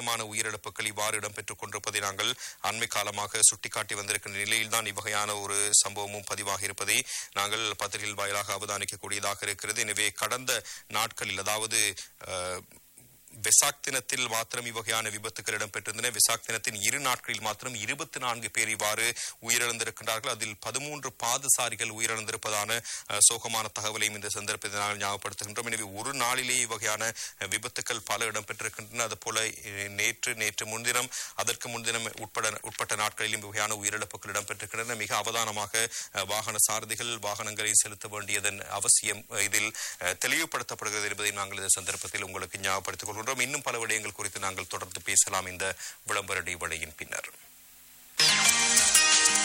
அதிகமான உயிரிழப்புகள் இவ்வாறு இடம்பெற்றுக் கொண்டிருப்பதை நாங்கள் அண்மை காலமாக சுட்டிக்காட்டி வந்திருக்கின்ற நிலையில்தான் இவ்வகையான ஒரு சம்பவமும் பதிவாகி இருப்பதை நாங்கள் பத்திரிகைகள் வாயிலாக அவதானிக்கக்கூடியதாக இருக்கிறது எனவே கடந்த நாட்களில் அதாவது அஹ், வெசாக் தினத்தில் மாத்திரம் இவ்வகையான விபத்துகள் இடம்பெற்றிருந்தன வெசாக் தினத்தின் இரு நாட்களில் மாத்திரம் இருபத்தி நான்கு பேர் இவ்வாறு உயிரிழந்திருக்கின்றார்கள் அதில் பதிமூன்று பாதசாரிகள் உயிரிழந்திருப்பதான அஹ், சோகமான தகவலையும் இந்த சந்தர்ப்பத்தில் நாங்கள் ஞாபகப்படுத்துகின்றோம் எனவே ஒரு நாளிலேயே இவ்வகையான அஹ், விபத்துக்கள் பல இடம்பெற்றிருக்கின்றன அதுபோல அஹ், நேற்று நேற்று முன்தினம் அதற்கு முன்தினம் உட்பட உட்பட்ட நாட்களிலும் இவ்வகையான உயிரிழப்புகள் இடம்பெற்றிருக்கின்றன மிக அவதானமாக அஹ், வாகன சாரதிகள் வாகனங்களை செலுத்த வேண்டியதன் அவசியம் அஹ், இதில் அஹ், தெளிவுபடுத்தப்படுகிறது என்பதை நாங்கள் இந்த சந்தர்ப்பத்தில் உங்களுக்கு ஞாபகப்படுத்திக் கொள்கின்றோம் இன்னும் பல விடயங்கள் குறித்து நாங்கள் தொடர்ந்து பேசலாம் இந்த விளம்பர இடைவேளையின் பின்னர்